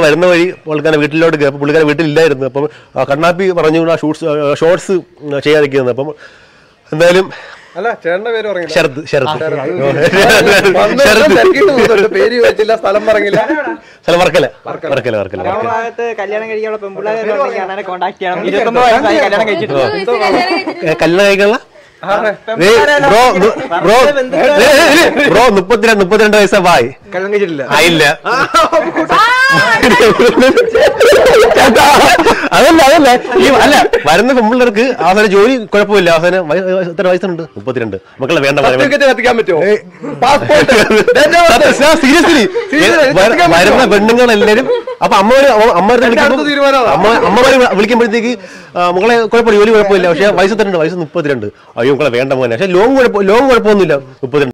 വരുന്ന വഴി പുള്ളിക്കാരൻ വീട്ടിലോട്ട് കയറി പുള്ളിക്കാരൻ വീട്ടിലില്ലായിരുന്നു അപ്പം ആ, കണ്ണാപ്പി പറഞ്ഞു ആ ഷൂട്ട്സ് ഷോർട്സ് ചെയ്യാതിരിക്കുന്നത് അപ്പം എന്തായാലും അല്ല ചേട്ടന്റെ പേര് പറഞ്ഞില്ല ശരത് ശരത് വന്ന് ശരത് തിരക്കിയിട്ട് പോകുന്നുണ്ട്. പേര് വെച്ചില്ല സ്ഥലം പറഞ്ഞില്ല സ്ഥലം വർക്കല വർക്കല വർക്കല വർക്കല ഭാഗത്ത് കല്യാണം കഴിക്കാനുള്ള പെൺപിള്ളേരുണ്ടെങ്കിൽ അണ്ണനെ കോൺടാക്ട് ചെയ്യണം ഇരുപത്തൊമ്പത് വയസ്സായി കല്യാണം കഴിച്ചിട്ട് വയസ്സ് കല്യാണം കഴിച്ചിട്ട് ഏ, കല്യാണം കഴിക്കാനുള്ള ഏ, ബ്രോ ബ്രോ ഏ, ഏ, ഏ, ബ്രോ മുപ്പത്തിരണ്ട് മുപ്പത്തിരണ്ട് വയസ്സാ ബായ് കല്യാണം കഴിച്ചിട്ടില്ല ആയില്ല അതല്ല അതല്ല ഈ അല്ല വരുന്ന പെൺപിള്ളേർക്ക് അവസാനം ജോലി കുഴപ്പമില്ല അവസാനം വയ- വയ- എത്ര വയസ്സുണ്ട് മുപ്പത്തിരണ്ട് മക്കളെ വേണ്ട പോലെ വേണ്ട. സർട്ടിഫിക്കറ്റ് കത്തിക്കാൻ പറ്റുമോ സീരിയസ്ലി കത്തിക്കാൻ വരുന്ന പെണ്ണുങ്ങളെല്ലാരും അപ്പൊ അമ്മമാര് അമ്മമാരെ എന്റെ അടുത്ത തീരുമാനം അതാ. അമ്മ അമ്മമാര് വിളിക്കുമ്പോഴത്തേക്ക് ആ, മകളെ കുഴപ്പമില്ല ജോലി കുഴപ്പമില്ല പക്ഷെ വയസ്സ് തരുന്നുണ്ട് വയസ്സ് മുപ്പത്തിരണ്ട് അയ്യോ മക്കളെ വേണ്ട മോനെ പക്ഷെ ലോങ് കുഴപ്പം ലോങ് കുഴപ്പമൊന്നുമില്ല മുപ്പത്തിരണ്ട്